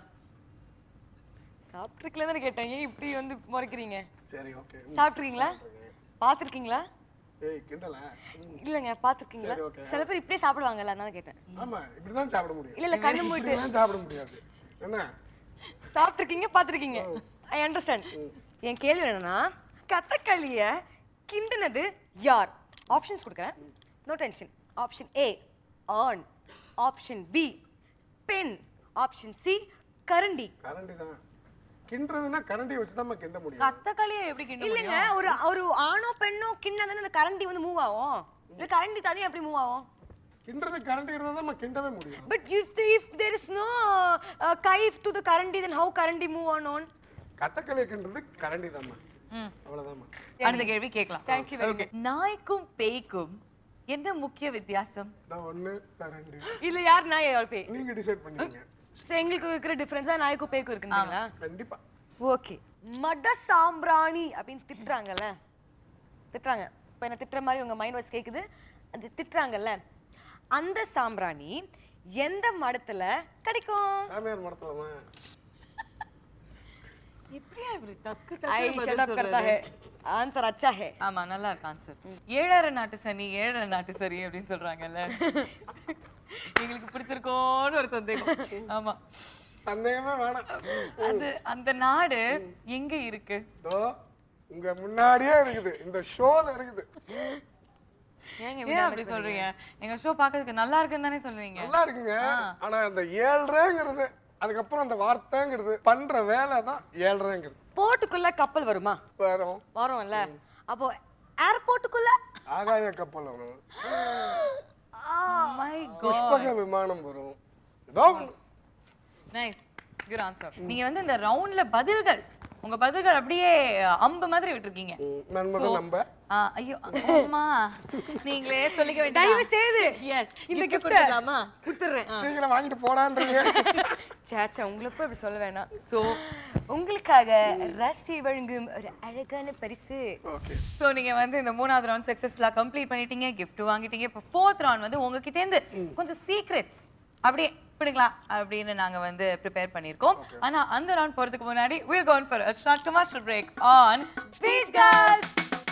சாப்பிட்டுருக்கல தானே கேட்டேன் ஏன் இப்படி வந்து முறைக்கிறீங்க சரி ஓகே சாப்பிட்டுருக்கீங்களா பார்த்துருக்கீங்களா ஏய் கிண்டல ம். இல்லைங்க பார்த்துருக்கீங்களா சரி, okay. சில பேர் இப்படியே சாப்பிடுவாங்கல்ல அதனால கேட்டேன் ஆமா இப்படிதான் சாப்பிட முடியும் இல்ல இல்ல கண்ணு மூட்டு இப்படிலாம் சாப்பிட முடியாது என்ன சாப்பிட்டுருக்கீங்க பார்த்துருக்கீங்க ஐ அண்டர்ஸ்டாண்ட் என் கேள்வி என்னன்னா கத்தக்களிய கிண்டுனது யார் ஆப்ஷன்ஸ் கொடுக்குறேன் no tension option A on option B pen option C கரண்டி கரண்டி தான் கிண்டுறதுன்னா கரண்டி வச்சு தான் கிண்ட முடியும் கத்தக்களியை எப்படி கிண்ட முடியும் இல்லைங்க ஒரு ஒரு ஆணோ பெண்ணோ கிண்ணா தானே அந்த கரண்டி வந்து மூவ் ஆகும் இல்ல கரண்டி தனியா எப்படி மூவ் ஆகும் கிண்டுறது கரண்டி இருந்தால் தான் நம்ம கிண்டவே முடியும் but if if there is no knife to the கரண்டி தென் ஹவு கரண்டி மூவ் ஆன் ஆன் கத்தக்களி கிண்டுறது கரண்டி தாம்மா ம். அவ்வளவுதாம்மா அடுத்த கேள்வி கேட்கலாம் Thank you very Okay. நாய்க்கும் பேய்க்கும் என்ன முக்கிய வித்தியாசம் நான் ஒண்ணு நான் ரெண்டு இல்ல யார் நான் யார் பே நீங்க டிசைட் பண்ணிக்கங்க So, எங்களுக்கு இருக்கிற டிஃபரன்ஸா நாய்க்கும் பேய்க்கும் இருக்குங்களா கண்டிப்பா ஓகே மட சாம்பிராணி அப்படின்னு திட்டுறாங்கல்ல திட்டுறாங்க இப்போ என்ன திட்டுற மாதிரி உங்க மைண்ட் வாய்ஸ் கேக்குது அது திட்டுறாங்கல்ல அந்த சாம்பிராணி எந்த மடத்துல கிடைக்கும் சாமியார் மரத்துலமா எப்படியா இப்படி டக்கு ஐ டக்கு ஷட் அப் करता है ஆன்சர் அச்சா है ஆமா நல்லா இருக்கு ஆன்சர் ஏழரை நாட்டு சனி ஏழரை நாட்டு சரி அப்படின்னு சொல்றாங்கல்ல எங்களுக்கு பிடிச்சிருக்கோன்னு ஒரு சந்தேகம் ஆமா சந்தேகமே வேணாம் அது அந்த நாடு எங்க இருக்கு இதோ உங்க முன்னாடியே இருக்குது இந்த ஷோல இருக்குது ஏங்க ஏன் அப்படி சொல்றீங்க எங்க ஷோ பாக்கிறதுக்கு நல்லா இருக்குன்னு தானே சொல்றீங்க நல்லா இருக்குங்க ஆனா அந்த ஏழ்ரைங்கிறது அதுக்கப்புறம் அந்த வார்த்தைங்கிறது பண்ற வேலை தான் ஏழ்ரைங்கிறது போர்ட்டுக்குள்ள கப்பல் வருமா வரும் வரும்ல அப்போ ஏர்போர்ட்டுக்குள்ள ஆகாய கப்பல் வரும் மை புஷ்பக விமானம் வரும் ஏதோ ஒண்ணு. நைஸ் குட் ஆன்சர் நீங்க வந்து இந்த ரவுண்ட்ல பதில்கள் உங்க பதில்கள் அப்படியே அம்பு மாதிரி விட்டுருக்கீங்க ம், நண்பர்கள் நம்ப ஆ, ஐயோ அம்மா நீங்களே சொல்லிக்க தயவு வேண்டியது செய்து எஸ் இந்த இந்த gift கிஃப்ட் கொடுத்துடலாமா கொடுத்துறேன் சீக்கிரம் வாங்கிட்டு போடான்றீங்க சேச்சா உங்களுக்கு போய் அப்படி சொல்ல வேணாம் சோ உங்களுக்காக ராஷ்டி வழங்கும் ஒரு அழகான பரிசு ஓகே சோ நீங்க வந்து இந்த மூணாவது ரவுண்ட் சக்சஸ்ஃபுல்லா கம்ப்ளீட் பண்ணிட்டீங்க கிஃப்ட் வாங்கிட்டீங்க இப்போ ஃபோர்த் ரவுண்ட் வந்து உங்ககிட்ட இருந்து கொஞ்சம் சீக்ரெட்ஸ் அப்படியே பிடிங்களா அப்படின்னு நாங்க வந்து ப்ரிப்பேர் பண்ணிருக்கோம் ஆனா அந்த ரவுண்ட் போறதுக்கு முன்னாடி we'll go on for a short commercial break on Beach Girls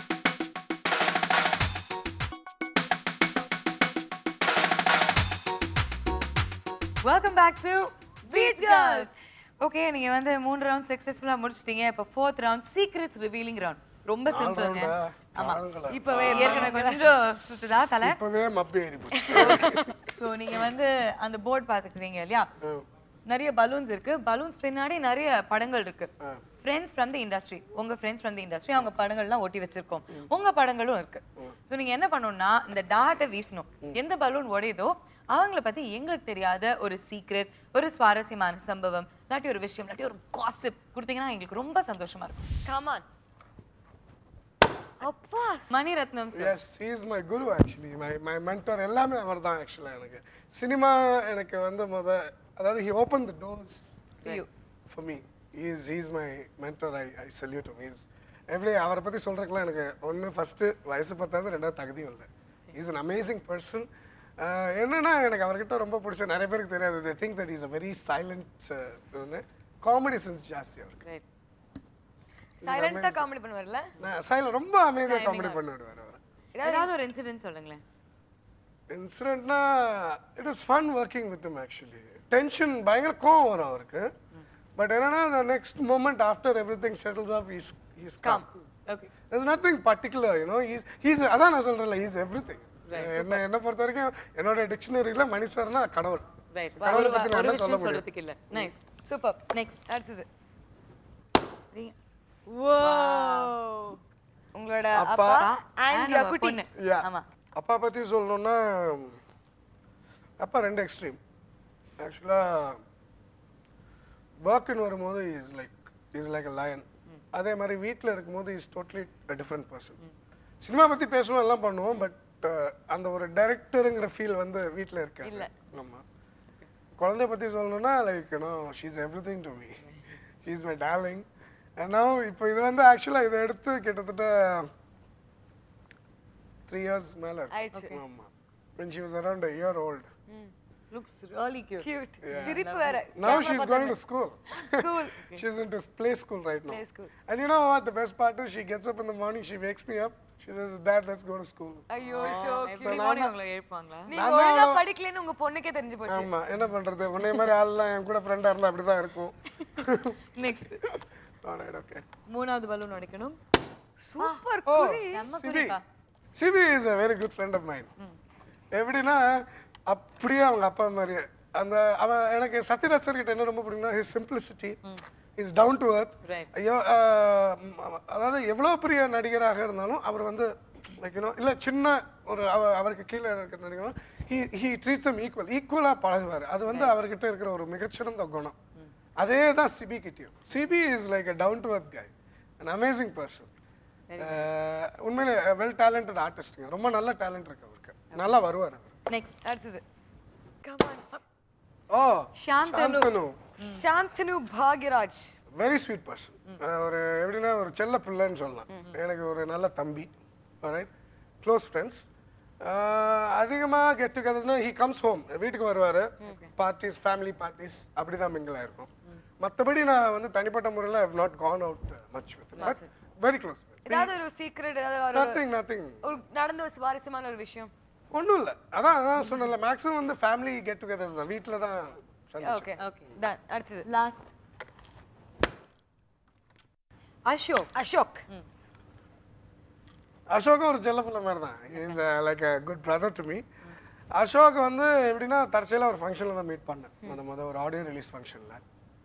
welcome back to beach girls okay நீங்க வந்து மூணு ரவுண்ட் சக்சஸ்ஃபுல்லா முடிச்சிட்டீங்க இப்போ fourth round secrets revealing round ரொம்ப சிம்பிள்ங்க ஆமா இப்பவே ஏற்கனவே கொஞ்சம் சுத்துதா தலை இப்பவே மப்பி ஏறி போச்சு சோ நீங்க வந்து அந்த போர்டு பாத்துக்கிறீங்க இல்லையா நிறைய பலூன்ஸ் இருக்கு பலூன்ஸ் பின்னாடி நிறைய படங்கள் இருக்கு ஃப்ரெண்ட்ஸ் ஃப்ரம் தி இண்டஸ்ட்ரி உங்க ஃப்ரெண்ட்ஸ் ஃப்ரம் தி இண்டஸ்ட்ரி அவங்க படங்கள்லாம் ஒட்டி வச்சிருக்கோம் உங்க படங்களும் இருக்கு சோ நீங்க என்ன பண்ணணும்னா இந்த டாட்டை வீசணும் எந்த பலூன் உடையுதோ அவங்கள பத்தி எங்களுக்கு தெரியாத ஒரு சீக்ரெட் ஒரு சுவாரஸ்யமான சம்பவம் இல்லாட்டி ஒரு விஷயம் இல்லாட்டி ஒரு காசிப் கொடுத்தீங்கன்னா எங்களுக்கு ரொம்ப சந்தோஷமா இருக்கும் கமான் அப்பா Mani Ratnam sir yes is my guru actually my my mentor எல்லாமே அவர் தான் ஆக்சுவலாக எனக்கு சினிமா எனக்கு வந்து முத அதாவது he open the doors you. For me is is my mentor I I salute is every அவரை பற்றி சொல்கிறதுக்குலாம் எனக்கு ஒன்று ஃபஸ்ட்டு வயசு பத்தாவது ரெண்டாவது தகுதியும் இல்லை இஸ் அன் அமேசிங் பர்சன் என்னன்னா எனக்கு அவர்கிட்ட ரொம்ப பிடிச்ச நிறைய பேருக்கு தெரியாது they think that is a very silent comedy sense ஜாஸ்தி அவருக்கு Great. சைலண்டா காமெடி பண்ணுவார்ல நான் சைலண்ட் ரொம்ப அமைதியாக காமெடி பண்ணி விடுவார் அவர் ஏதாவது ஒரு இன்சிடென்ட் சொல்லுங்களேன் இன்சிடென்ட்னா it is fun working with him actually tension பயங்கர கோவம் வரும் அவருக்கு பட் என்னன்னா the next moment after every thing settles off is is come okay there's nothing particular you know he's he's அதான் நான் சொல்றேன்ல he's everything என்ன என்ன பொறுத்த வரைக்கும் என்னோட டிக்ஷனரியில மணி சார்னா கடவுள் ரைட் கடவுளை ஒரு பத்தி ஒரு நல்லா சொல்ல விஷயம் முடியும். சொல்றதுக்கு இல்ல நைஸ் சூப்பர் நெக்ஸ்ட் அடுத்தது உங்களோட அப்பா அப்பா அண்ட் யுவர் குட்டி பொண்ணு Yeah. ஆமா அப்பா பத்தி சொல்லணும்னா அப்பா ரெண்டு எக்ஸ்ட்ரீம் ஆக்சுவலாக ஒர்க்குன்னு வரும்போது is like is like a lion அதே மாதிரி வீட்டில் இருக்கும்போது is totally different person cinema பற்றி பேசுவோம் எல்லாம் பண்ணுவோம் பட் அந்த ஒரு டைரக்டருங்கிற ஃபீல் வந்து வீட்டில் இருக்காது இல்ல. ஆமாம் குழந்தைய பற்றி சொல்லணும்னா like no she's every thing to me she's my darling no இப்போ இது வந்து ஆக்சுவலாக இதை எடுத்து கிட்டத்தட்ட த்ரீ இயர்ஸ் மேலே ஆயிடுச்சு. ஆமாம் when she was around a year old looks really cute cute சிரிப்பு வேற now she's going to school School. she's into play school right now Play school. and you know what the best part is she gets up in the morning she wakes me up she says dad let's go to school ஐயோ so எப்படி morning உங்களை எழுப்பாங்களா நீங்க ஒழுங்கா படிக்கலன்னு உங்க பொண்ணுக்கே தெரிஞ்சு போச்சு ஆமா என்ன பண்றது உன்னை மாதிரி ஆள்லாம் என் கூட ஃப்ரெண்டா இருந்தா அப்படிதான் இருக்கும் நெக்ஸ்ட் alright okay மூணாவது பலூன் உடைக்கணும் சூப்பர் oh செம்ம சிபி குறிப்பா Sibi is a very good friend of mine எப்படின்னா அப்படியே அவங்க அப்பா மாதிரி அந்த அவன் எனக்கு சத்யராஜ் சார் கிட்ட என்ன ரொம்ப பிடிக்கும்னா his simplicity is down to earth Right. ஐயோ ஆஹ், ம், அதாவது எவ்வளோ பெரிய நடிகராக இருந்தாலும் அவர் வந்து வைக்கணும் இல்லை சின்ன ஒரு அவ அவருக்கு கீழே இருக்கிற நடிகரும் he he treats them equal ஈக்குவலாக பழகுவார் அது வந்து அவர்கிட்ட இருக்கிற ஒரு மிகச்சிறந்த குணம் அதே தான் சிபி கிட்டயும் Sibi is like a down to earth guy an amazing person உண்மையிலே வெல் டேலண்டட் ஆர்டிஸ்ட்டுங்க ரொம்ப நல்ல டேலண்ட் இருக்கு அவருக்கு நல்லா வருவார் அவர் நெக்ஸ்ட் அடுத்தது come on oh Shanthanu. Shanthanu Shanthanu Bhagyaraj very sweet person ஒரு எப்படின்னா ஒரு செல்ல பிள்ளைன்னு சொல்லலாம் எனக்கு ஒரு நல்ல தம்பி ரைட் க்ளோஸ் ஃப்ரெண்ட்ஸ் அதிகமாக கெட் டுகெதர்ஸ்னா ஹி கம்ஸ் ஹோம் வீட்டுக்கு வருவார் பார்ட்டிஸ் ஃபேமிலி பார்ட்டிஸ் அப்படி தான் மிங்கிள் ஆயிருக்கும் மற்றபடி நான் வந்து தனிப்பட்ட முறையில் I've not gone out much with but very close ஏதாவது ஒரு சீக்ரெட் ஏதாவது ஒரு நத்திங் நத்திங் ஒரு நடந்த ஒரு சுவாரஸ்யமான ஒரு விஷயம் ஒன்றும் இல்லை அதான் அதான் சொன்னல மேக்ஸிமம் வந்து ஃபேமிலி கெட் டுகெதர்ஸ் தான் வீட்டில் தான் சந்திச்சோம். Okay Okay. டன் அடுத்தது லாஸ்ட் அசோக் அசோக் அசோக்கும் ஒரு செல்ல பிள்ளை மாதிரி தான் is like a good brother to me Ashok வந்து எப்படின்னா தற்செயலாக ஒரு ஃபங்க்ஷனில் தான் மீட் பண்ணேன் முத முத ஒரு ஆடியோ ரிலீஸ் ஃபங்க்ஷனில்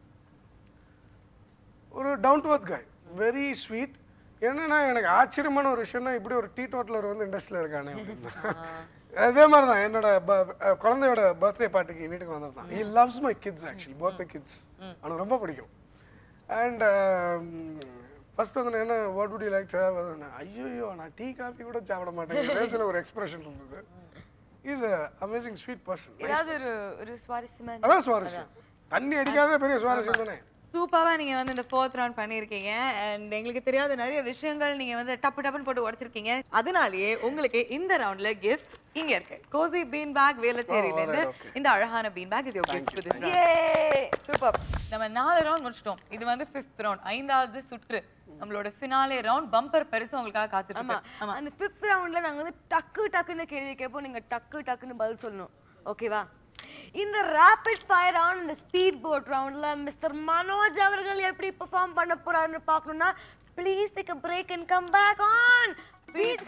ஒரு டவுன் டு அர்த் காய் வெரி ஸ்வீட் என்னன்னா எனக்கு ஆச்சரியமான ஒரு விஷயம்னா இப்படி ஒரு டீ டோட்டலர் வந்து இண்டஸ்ட்ரியில் இருக்கானே அப்படின்னா. அதே மாதிரி தான் என்னோட ப- அஹ் குழந்தையோட பர்த்டே பார்ட்டிக்கு வீட்டுக்கு வந்திருந்தான் he loves my kids actually both the kids அவனுக்கு ரொம்ப பிடிக்கும் அண்ட் ஃபர்ஸ்ட் வந்து நான் என்ன வாட் வுட் யூ லைக் ஐயோ நான் டீ காஃபி கூட சாப்பிட மாட்டேன் ரேஞ்சில் ஒரு எக்ஸ்பிரஷன் இருந்தது is a amazing sweet person ஏதாவது ஒரு ஒரு சுவாரஸ்யமான அதான் சுவாரஸ்யம் தண்ணி அடிக்காத பெரிய சுவாரஸ்யம் தானே சூப்பராக நீங்கள் வந்து இந்த ஃபோர்த் ரவுண்ட் பண்ணியிருக்கீங்க அண்ட் எங்களுக்கு தெரியாத நிறைய விஷயங்கள் நீங்கள் வந்து டப்பு டப்புன்னு போட்டு உடச்சிருக்கீங்க அதனாலேயே உங்களுக்கு இந்த ரவுண்ட்ல கிஃப்ட் இங்க இருக்கு கோசி பீன் பேக் வேலச்சேரியிலேருந்து இந்த அழகான bean bag is your gift this a super நம்ம நாலு ரவுண்ட் முடிச்சிட்டோம் இது வந்து ஃபிஃப்த் ரவுண்ட் ஐந்தாவது சுற்று நம்மளோட ஃபினாலே ரவுண்ட் பம்பர் பெருசு உங்களுக்காக காத்துட்டு ஆமா இருக்கு அந்த ஃபிஃப்த் ரவுண்ட்ல நாங்க வந்து டக்கு டக்குன்னு கேள்வி கேட்போம் நீங்க டக்கு டக்குன்னு பதில் சொல்லணும் ஓகேவா இந்த ரேபிட் ஃபயர் ரவுண்ட் இந்த ஸ்பீட் போட் ரவுண்ட்ல மிஸ்டர் மனோஜ் அவர்கள் எப்படி பெர்ஃபார்ம் பண்ண போறாருன்னு பார்க்கணும்னா please take a break and come back on speed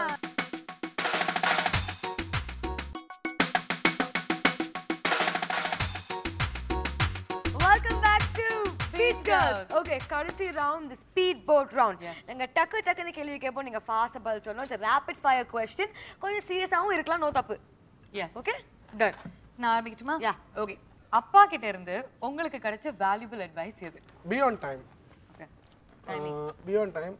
welcome back to speed girls okay கடைசி round the speed boat round நாங்க டக்கு டக்குன்னு கேள்வி கேட்போம் நீங்க ஃபாஸ்டா பதில் சொல்லணும் இட்ஸ் ரேபிட் ஃபயர் கொஸ்டின் கொஞ்சம் சீரியஸாவும் இருக்கலாம் நோ தப்பு எஸ் ஓகே டன் நான் ஆரம்பிக்கட்டுமா Yeah. ஓகே அப்பா கிட்ட இருந்து உங்களுக்கு கிடைச்ச வேல்யூபிள் அட்வைஸ் எது be on time okay be on time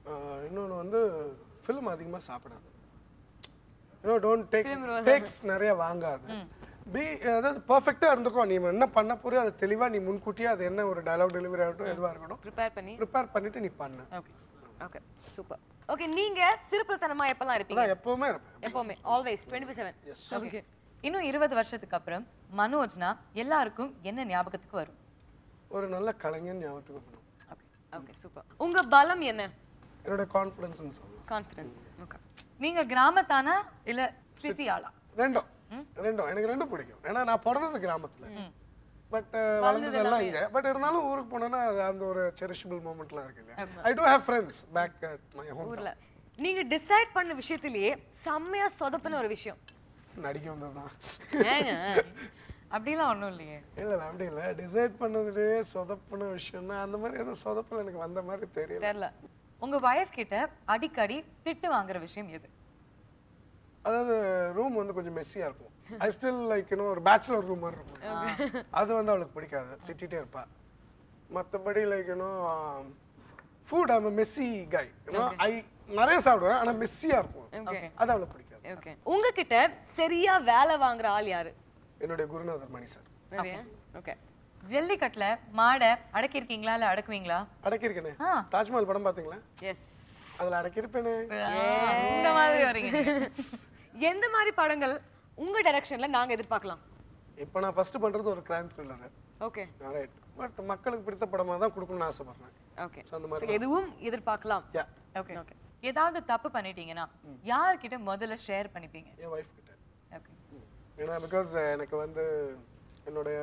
இன்னொன்று வந்து ஃபிலிம் அதிகமாக சாப்பிடாது இன்னும் டோன்ட் டேக் டேக்ஸ் நிறைய வாங்காது பி அதாவது பர்ஃபெக்டாக இருந்துக்கோ நீ என்ன பண்ண போறியோ அது தெளிவாக நீ முன்கூட்டியே அது என்ன ஒரு டயலாக் டெலிவரி ஆகட்டும் எதுவாக இருக்கட்டும் ப்ரிப்பேர் பண்ணி ப்ரிப்பேர் பண்ணிட்டு நீ பண்ணு ஓகே ஓகே சூப்பர் ஓகே நீங்க சிறுபிள்ளைத்தனமா எப்பலாம் இருப்பீங்க அதான் எப்பவுமே இருப்பேன் எப்பவுமே always twenty four seven okay இன்னும் இருபது வருஷத்துக்கு அப்புறம் மனோஜ்னா எல்லாருக்கும் என்ன ஞாபகத்துக்கு வரும் ஒரு நல்ல கலைஞன் ஞாபகத்துக்கு வரணும் ஓகே ஓகே சூப்பர் உங்க பலம் என்ன என்னோட கான்ஃபிடன்ஸ்னு சொல்லலாம் கான்ஃபிடன்ஸ் ஓகே நீங்க கிராமத்தானா இல்ல சிட்டி ஆளா ரெண்டும் ரெண்டும் எனக்கு ரெண்டும் பிடிக்கும் ஏன்னா நான் பிறந்தது கிராமத்துல பட் வளர்ந்ததெல்லாம் இங்க பட் இருந்தாலும் ஊருக்கு போனேன்னா அது அந்த ஒரு செரிஷபிள் மூமெண்ட்லாம் இருக்கு இல்லையா I do have friends back at my home ஊர்ல நீங்க டிசைட் பண்ண விஷயத்திலேயே செம்மையா சொதப்புன ஒரு விஷயம் நடிக்க வந்ததுதான் ஏங்க அப்படிலாம் ஒண்ணும் இல்லையே இல்ல இல்ல அப்படி இல்ல டிசைட் பண்ணதுலேயே சொதப்புன விஷயம்னா அந்த மாதிரி எதுவும் சொதப்பல் எனக்கு வந்த மாதிரி தெரியல தெரியல உங்க வைஃப் கிட்ட அடிக்கடி திட்டு வாங்குற விஷயம் எது அதாவது ரூம் வந்து கொஞ்சம் மெஸ்ஸியா இருக்கும் ஐ ஸ்டில் லைக் இன்னும் ஒரு பேச்சுலர் ரூம் மாதிரி இருக்கும் அது வந்து அவளுக்கு பிடிக்காது திட்டிகிட்டே இருப்பா மற்றபடி லைக் இன்னும் food I'm messy guy I நிறைய சாப்பிடுவேன் ஆனா மெஸ்ஸியா இருக்கும் ஓகே அது அவளுக்கு பிடிக்காது ஓகே உங்ககிட்ட சரியா வேலை வாங்குற ஆள் யாரு என்னுடைய குருநாதர் மணி சார் நிறைய ஓகே ஜல்லிக்கட்டுல மாடை அடக்கியிருக்கீங்களா இல்ல அடக்குவீங்களா அடக்கியிருக்கேனே ஆ. தாஜ்மஹால் படம் பாத்தீங்களா எஸ் அதுல அடக்கியிருப்பேனே இந்த மாதிரி வரீங்க எந்த மாதிரி படங்கள் உங்க டைரக்ஷன்ல நாங்க எதிர்பார்க்கலாம் இப்போ நான் ஃபர்ஸ்ட் பண்றது ஒரு crime thriller okay right but மக்களுக்கு பிடித்த படமா தான் கொடுக்கணும்னு ஆசைப்படுறேன் ஓகே So, அந்த மாதிரி எதுவும் எதிர்பார்க்கலாம் யா ஓகே ஓகே ஏதாவது தப்பு பண்ணிட்டீங்கன்னா யார்கிட்ட முதல்ல ஷேர் பண்ணிப்பீங்க என் ஒய்ஃப் கிட்ட ஓகே ஏன்னா பிகாஸ் எனக்கு வந்து என்னுடைய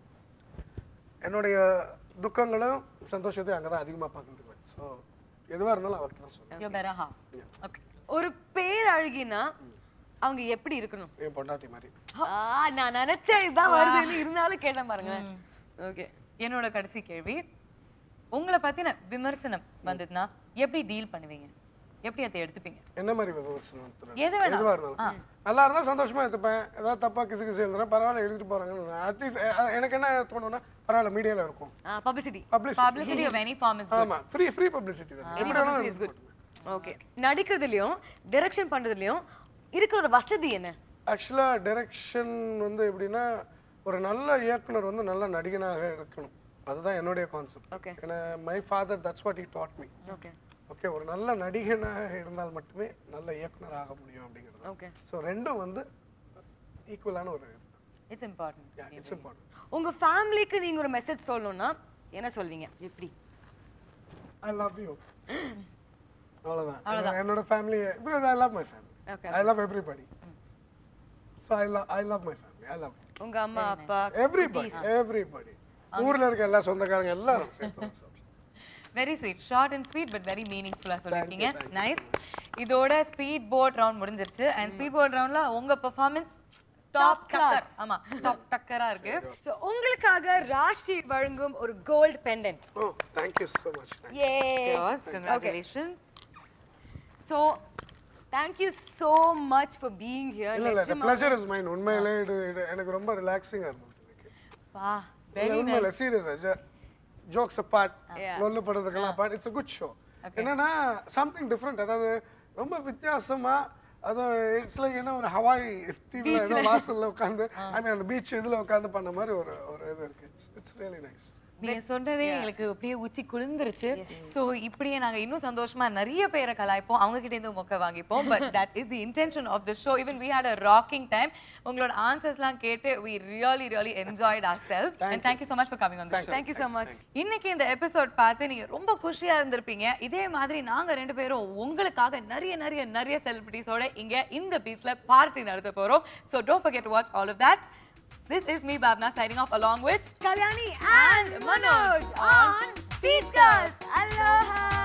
என்னுடைய துக்கங்களும் சந்தோஷத்தையும் அங்கே தான் அதிகமாக பகிர்ந்துக்குவேன் ஸோ எதுவாக இருந்தாலும் அவர்கிட்ட தான் சொல்லுவேன் யோ பெரா ஹாஃப் ஓகே ஒரு பேர் அழகினா அவங்க எப்படி இருக்கணும் என் பொண்டாட்டி மாதிரி ஆ, நான் நினைச்சேன் இதுதான் வருதுன்னு இருந்தாலும் கேட்டேன் பாருங்களேன் ஓகே என்னோட கடைசி கேள்வி உங்களை பத்தின விமர்சனம் வந்ததுன்னா எப்படி டீல் பண்ணுவீங்க எப்படி அதை எடுத்துப்பீங்க என்ன மாதிரி விமர்சனம் நடத்துறது? எது வேணாலும். எதுவா இருந்தாலும் நல்லா இருந்தா சந்தோஷமா எடுத்துப்பேன் ஏதாவது தப்பா கிசு கிசு எழுதுனா பரவாயில்ல எழுதிட்டு போறாங்கன்னு அட்லீஸ்ட் எனக்கு என்ன தோணும்னா பரவாயில்ல மீடியால இருக்கும் publicity publicity publicity of any form is ஆமா ஃப்ரீ ஃப்ரீ பப்ளிசிட்டி தான் எப்படி வேணாலும் இஸ் குட் ஓகே நடிக்கிறதுலயும் டைரக்ஷன் பண்றதுலயும் இருக்கிற ஒரு வசதி என்ன ஆக்சுவலாக டைரக்ஷன் வந்து எப்படின்னா ஒரு நல்ல இயக்குனர் வந்து நல்ல நடிகனாக இருக்கணும் அதுதான் என்னுடைய கான்செப்ட் Okay. ஏன்னா my father that's what he taught me okay okay ஒரு நல்ல நடிகனாக இருந்தால் மட்டுமே நல்ல இயக்குனர் ஆக முடியும் அப்படிங்கிறது ஓகே ஸோ ரெண்டும் வந்து ஈக்குவலான ஒரு இட்ஸ் இம்பார்ட்டன்ட் இட்ஸ் இம்பார்ட்டன்ட் உங்க ஃபேமிலிக்கு நீங்க ஒரு மெசேஜ் சொல்லணும்னா என்ன சொல்வீங்க எப்படி ஐ லவ் யூ அவ்வளோதான் என்னோட family because I love my family okay I love everybody so I love I love my family I love உங்க அம்மா அப்பா எவ்ரிபடி எவ்ரிபடி ஊர்ல இருக்க எல்லா சொந்தக்காரங்க எல்லாரும் சேர்த்து தான் சொல்றேன். Very sweet short and sweet but very மீனிங்ஃபுல்லா சொல்லிருக்கீங்க நைஸ் இதோட ஸ்பீட் போட் ரவுண்ட் முடிஞ்சிருச்சு அண்ட் ஸ்பீட் போட் ரவுண்ட்ல உங்க பெர்ஃபார்மன்ஸ் டாப் டக்கர் ஆமா டாப் டக்கரா இருக்கு ஸோ உங்களுக்காக ராஷ்டி வழங்கும் ஒரு gold pendant Oh, thank you so much. Thank a congratulations so thank you so much for being இல்ல ஹியர் இல்ல the pleasure is mine உண்மையிலே இது இது எனக்கு ரொம்ப ரிலாக்ஸிங்கா இருந்தது எனக்கு வா இல்ல, உண்மையில சீரியஸா ஜோக்ஸ் அப்பார்ட் Yeah. லொல்லு படுறதுக்கெல்லாம் apart it's a good show என்னன்னா சம்திங் டிஃப்ரெண்ட் அதாவது ரொம்ப வித்தியாசமா அது இட்ஸ் லைக் என்ன ஒரு ஹவாய் தீவுல ஏதோ வாசல்ல உட்காந்து ஐ மீன் அந்த பீச் இதுல உட்காந்து பண்ண மாதிரி ஒரு ஒரு இது இருக்கு இட்ஸ் ரியலி நைஸ் நீங்க சொன்னதே எங்களுக்கு அப்படியே உச்சி குளிர்ந்துருச்சு சோ இப்படியே நாங்க இன்னும் சந்தோஷமா நிறைய பேரை கலாய்ப்போம் அவங்க கிட்ட இருந்து மொக்க வாங்கிப்போம் but that is the intention of the show even we had a rocking time உங்களோட ஆன்சர்ஸ்லாம் கேட்டு we really really enjoyed our self and thank you so much for coming on the show thank you so much இன்னைக்கு இந்த episode பார்த்து நீங்க ரொம்ப குஷியா இருந்திருப்பீங்க இதே மாதிரி நாங்க ரெண்டு பேரும் உங்களுக்காக நிறைய நிறைய நிறைய செலிபிரிட்டிஸோட இங்க இந்த பீச்ல பார்ட்டி நடத்த போறோம் so don't forget to watch all of that this is me Bhavna signing off along with Kalyani and Manoj on Beach Girls. Aloha.